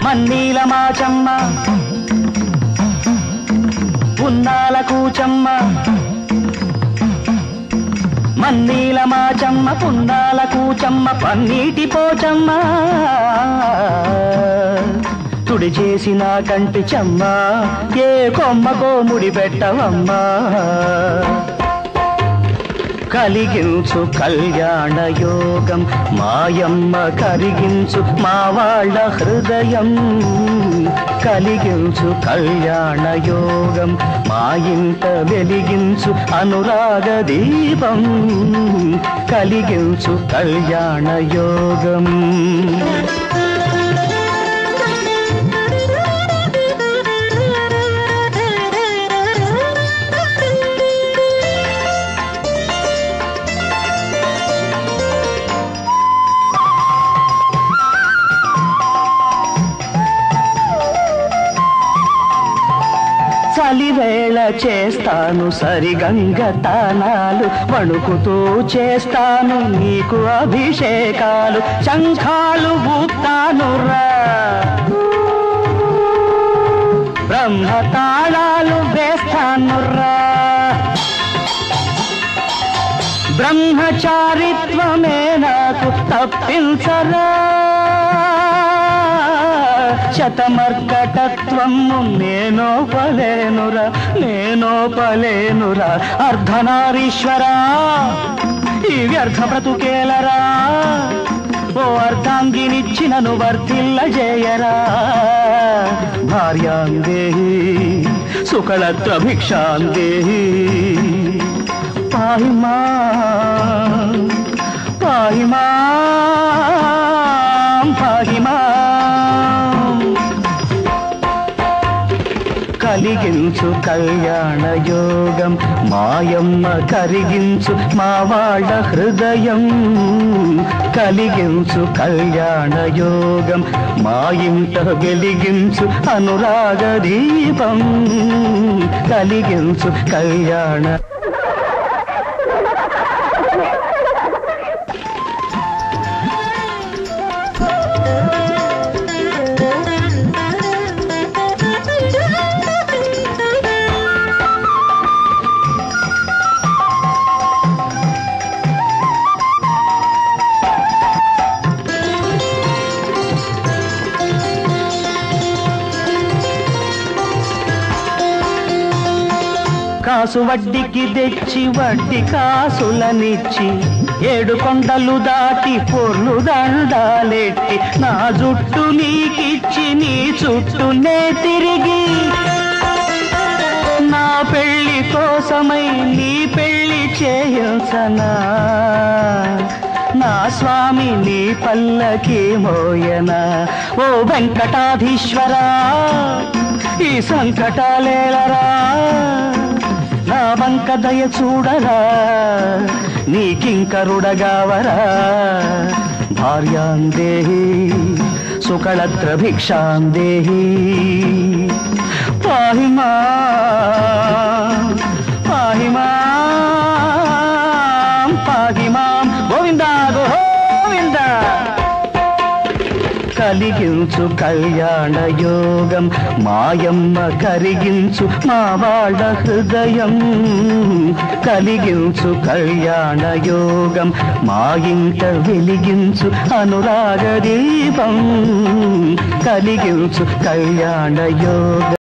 మన్నీల మాచమ్మ ఉన్నాల కూచమ్మ మన్నీల మాచమ్మ పున్నాల కూచమ్మ పన్నీటి పోచమ్మ తుడి చేసిన కంటి చెమ్మ ఏ కొమ్మకో ముడి పెట్టవమ్మా కలిగించు కళ్యాణ యోగం మాయమ్మ కరిగించు మా వాళ్ళ హృదయం కలిగించు కళ్యాణ యోగం మా ఇంట వెలిగించు అనురాగ దీపం కలిగించు కళ్యాణ యోగం చలివేళ చేస్తాను సరిగంగ తానాలు వణుకుతూ చేస్తాను నీకు అభిషేకాలు శంఖాలు ఊతాను రా బ్రహ్మ తాళాలు వేస్తాను రా బ్రహ్మచారిత్వమే నాకు తప్పించరా శతమర్కటత్వము నేనో పలేనురా నేనో పలేనురా అర్ధనారీశ్వరా ఈ వ్యర్థ బ్రతుకేలరా ఓ అర్ధాంగినిచ్చినను వర్తిల్ల జయరా భార్యాందేహి సుకళత్వ భిక్షాందేహి పాహి మా పాహి మా పాహి మా కలిగించు కళ్యాణ యోగం మాయమ్మ కరిగించు మా వాళ్ళ హృదయం కలిగించు కళ్యాణ యోగం మా ఇంట వెలిగించు అనురాగ దీపం కలిగించు కళ్యాణ కాసు వడ్డీకి తెచ్చి వడ్డీ కాసులనిచ్చి ఏడు కొండలు దాటి పొర్లు దండాలెట్టి నా జుట్టు నీకిచ్చి నీ చుట్టూనే తిరిగి నా పెళ్లి కోసమై నీ పెళ్లి చేయించనా నా స్వామి నీ పల్లకి మోయనా ఓ వెంకటాధీశ్వరా ఈ సంకటాలేలరా నా వంక దయ చూడరా నీకింకరుడగావరా భార్యాందేహి సుకళత్ర భిక్షాందేహి పాహి మా పాహి మా పాహి మాం గోవింద గోవింద కలిగించు కళ్యాణ యోగం మాయమ్మ కరిగించు మా వాళ్ళ హృదయం కలిగించు కళ్యాణ యోగం మా ఇంట వెలిగించు అనురాగ దీపం కలిగించు కళ్యాణ యోగం